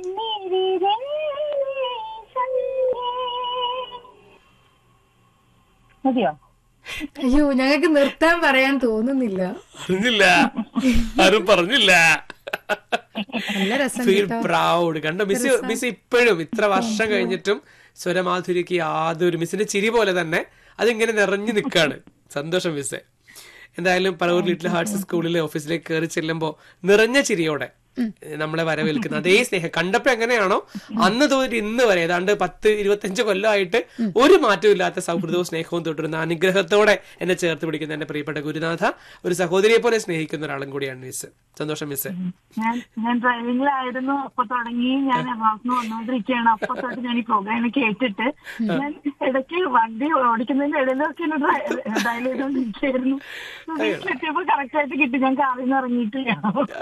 മതിയോ അയ്യോ ഞങ്ങൾക്ക് നിർത്താൻ പറയാൻ തോന്നുന്നില്ല അറിഞ്ഞില്ല ആരും പറഞ്ഞില്ല നല്ല രസം ഫീൽ കേട്ടോ പ്രൗഡ് കണ്ടോ മിസ് മിസ് ഇപ്പോഴും ഇത്ര വർഷം കഴിഞ്ഞിട്ടും സ്വരമാധുരിക്ക് യാതൊരു മിസ്സിന്റെ ചിരി പോലെ തന്നെ അതിങ്ങനെ നിറഞ്ഞു നിൽക്കാണ് സന്തോഷം മിസ്സേ എന്തായാലും പറവൂർ ലിറ്റിൽ ഹാർട്സ് സ്കൂളിലെ ഓഫീസിലേക്ക് കയറി ചെല്ലുമ്പോ നിറഞ്ഞ ചിരിയോടെ നമ്മളെ വരവേൽക്കുന്ന അതേ സ്നേഹം കണ്ടപ്പോ എങ്ങനെയാണോ അന്ന് തോന്നി ഇന്ന് വരെ ഏതാണ്ട് പത്ത് ഇരുപത്തഞ്ച് കൊല്ലമായിട്ട് ഒരു മാറ്റവും ഇല്ലാത്ത സൗഹൃദവും സ്നേഹവും തുടരുന്ന അനുഗ്രഹത്തോടെ എന്നെ ചേർത്ത് പിടിക്കുന്ന എന്റെ പ്രിയപ്പെട്ട ഗുരുനാഥ ഒരു സഹോദരിയെ പോലെ സ്നേഹിക്കുന്ന ഒരാളും കൂടിയാണ് മിസ് സന്തോഷം മിസ് ഞാൻ ഞാൻ ഡ്രൈവിംഗിലായിരുന്നു അപ്പൊ തുടങ്ങി ഞാൻ എറണാകുളത്ത് വന്നുകൊണ്ടിരിക്കുകയാണ് അപ്പൊ തൊട്ട് ഞാൻ ഈ പ്രോഗ്രാം കേട്ടിട്ട് ഞാൻ ഇടയ്ക്ക് വണ്ടി ഓടിക്കുന്നതിന്റെ ഇടയിലൊക്കെ ഡയൽ ചെയ്തോണ്ടിരിക്കുകയായിരുന്നു വീട്ടിലെത്തിയപ്പോ കറക്റ്റ് ആയിട്ട് കിട്ടി ഞാൻ കാറിൽ നിന്ന് ഇറങ്ങിയിട്ടില്ല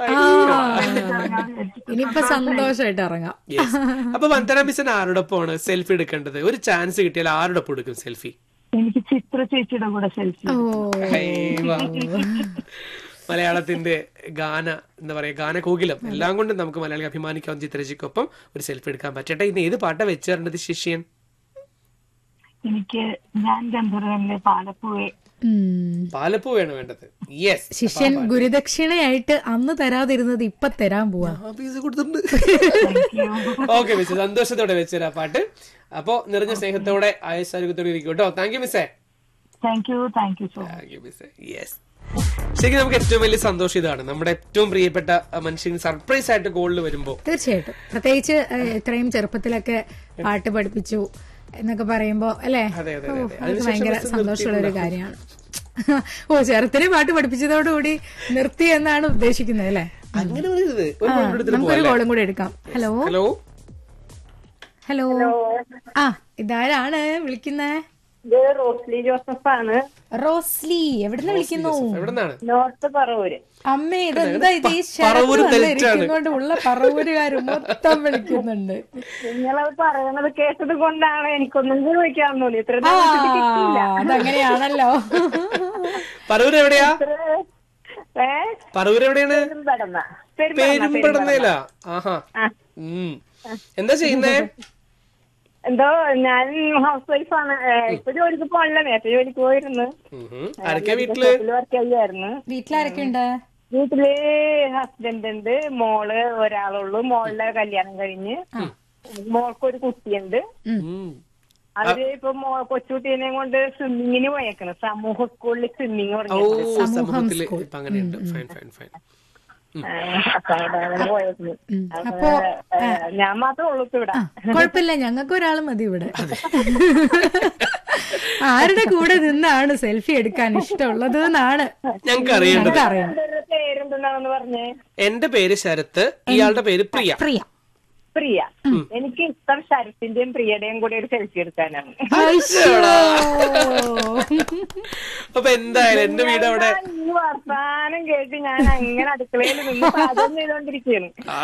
ഇനിയിപ്പൊ സന്തോഷമായിട്ട് ഇറങ്ങാം യെസ് അപ്പൊ വന്ദന മിസ്സിന് ആരോടൊപ്പമാണ് സെൽഫി എടുക്കേണ്ടത് ഒരു ചാൻസ് കിട്ടിയാൽ ആരോടൊപ്പം എടുക്കും സെൽഫി എനിക്ക് ചിത്ര ചേച്ചിയുടെ കൂടെ സെൽഫി ഓ മലയാളത്തിന്റെ ഗാന എന്താ പറയാ ഗാനകോകിലം എല്ലാം കൊണ്ടും നമുക്ക് മലയാളി അഭിമാനിക്കാവുന്ന ചിത്രജിക്കൊപ്പം ഒരു സെൽഫി എടുക്കാൻ പറ്റട്ടെ ഇന്ന് ഏത് പാട്ടാ വെച്ച് തരേണ്ടത് ശിഷ്യൻ എനിക്ക് ഞാൻ ഗന്ധർവനിലെ പാലപ്പുഴെ ഉം. പാലപ്പൂവാണ് വേണ്ടത് യെസ് ശിഷ്യൻ ഗുരുദക്ഷിണയായിട്ട് അന്ന് തരാതിരുന്നത് ഇപ്പൊ തരാൻ പോവാ കൊടുത്തിട്ടുണ്ട് താങ്ക് യു ഓക്കെ മിസ് സന്തോഷത്തോടെ വെച്ചൊരു പാട്ട് അപ്പോ നിറഞ്ഞ സ്നേഹത്തോടെ ആയുസാരോഗ്യത്തോടെ ഇരിക്കും കേട്ടോ താങ്ക് യു മിസ്സേ thank you thank you so much thank you മിസ്സേ യെസ് ശരിക്കും നമുക്ക് ഏറ്റവും വലിയ സന്തോഷം ഇതാണ് നമ്മുടെ ഏറ്റവും പ്രിയപ്പെട്ട മനുഷ്യന് സർപ്രൈസ് ആയിട്ട് ഗോളിൽ വരുമ്പോ തീർച്ചയായിട്ടും പ്രത്യേകിച്ച് ഏഹ്, ഇത്രയും ചെറുപ്പത്തിലൊക്കെ പാട്ട് പഠിപ്പിച്ചു എന്നൊക്കെ പറയുമ്പോ അല്ലേ അതെ, അതെ, ഓ, അതെ. അതൊക്കെ അതിനുശേഷം ഭയങ്കര ബസ് സന്തോഷമുള്ള ഒരു കാര്യമാണ് ഓ ചെറുത്തിനെ പാട്ട് പഠിപ്പിച്ചതോടുകൂടി നിർത്തി എന്നാണ് ഉദ്ദേശിക്കുന്നത് അല്ലേ അങ്ങനെ പറയരുത് ഒരു ആ, കോൾ എടുത്തിട്ട് നമുക്കൊരു പോവാം കോളും കൂടി എടുക്കാം ഹലോ ഹലോ ഹലോ ആ ഇതാരാണ് വിളിക്കുന്നേ ഇത് റോസ്ലി ജോസഫ് ആണ് റോസ്ലി എവിടുന്ന് വിളിക്കുന്നു എവിടെന്നാണ് നോർത്ത് പറവൂര് അമ്മേ ഇതെന്താ ഇത് ഈ പറവൂര് ശരത്ത് തെറ്റാണ്. ഇരിക്കുന്നോണ്ട് ഉള്ള പറവൂരുകാര് മൊത്തം വിളിക്കുന്നുണ്ട് നിങ്ങളത് പറയണത് കേട്ടത് കൊണ്ടാണ് എനിക്കൊന്നും കൂടി വയ്ക്കാൻ തോന്നി ഇത്ര ആ ദിവസമായിട്ട് കിട്ടിയില്ല അതങ്ങനെയാണല്ലോ പറവൂർ എവിടെയാ ഏ പറവൂർ എവിടെയാണ് പെരുമ്പടന്ന പെരുമ്പടന്നേല ആഹാ ഉം എന്താ ചെയ്യുന്നേ എന്തോ ഞാൻ ഹൗസ് വൈഫ് ആണ് ഏ, ഇപ്പൊ ജോലിക്ക് പോകണില്ല നേരത്തെ ജോലിക്ക് പോയിരുന്നു ഉം. ആരൊക്കെയാ വീട്ടില് വർക്ക് ചെയ്യായിരുന്നു വീട്ടിലാരൊക്കെ ഉണ്ട് വീട്ടില് ഹസ്ബൻഡ് ഉണ്ട് മോള് ഒരാളുള്ളൂ മോളുടെ കല്യാണം കഴിഞ്ഞ് മോൾക്കൊരു കുട്ടിയുണ്ട് ഉം. അവര് ഇപ്പൊ മോ- കൊച്ചുകുട്ടീനെ കൊണ്ട് സ്വിമ്മിങ്ങിന് പോയേക്കണം സമൂഹ സ്കൂളിൽ സ്വിമ്മിങ് ഓ പറഞ്ഞു സമൂഹത്തില് ഇപ്പൊ അങ്ങനെയുണ്ട് ഫൈൻ ഫൈൻ ഫൈൻ അപ്പൊ അവിടെ അങ്ങനെ പോയേക്കുന്നു അപ്പോ ഏ, ഞാൻ മാത്രമേ ഉള്ളൂ ഇപ്പൊ ഇവിടെ കുഴപ്പമില്ല ഞങ്ങൾക്ക് ഒരാൾ മതി ഇവിടെ ആരുടെ കൂടെ നിന്നാണ് സെൽഫി എടുക്കാൻ ഇഷ്ടമുള്ളത് എന്നാണ് ഞങ്ങൾക്ക് അറിയേണ്ടത് ഞങ്ങൾക്ക് അറിയാം ഇവരുടെ പേരെന്തുണ്ടാണെന്ന് പറഞ്ഞേ എന്റെ പേര് ശരത്ത് ഇയാളുടെ പേര് പ്രിയ പ്രിയ പ്രിയ എനിക്ക് ഇഷ്ടം ശരത്തിന്റെയും പ്രിയയുടെയും കൂടെ ഒരു സെൽഫി എടുക്കാനാണ് അയ്യോ. അപ്പൊ എന്തായാലും എന്റെ വീട് അവിടെ ഞാൻ ഈ വർത്താനം കേട്ട് ഞാൻ അങ്ങനെ അടുക്കളയിൽ നിന്ന് പാചകം ചെയ്തോണ്ടിരിക്കുകയാണ്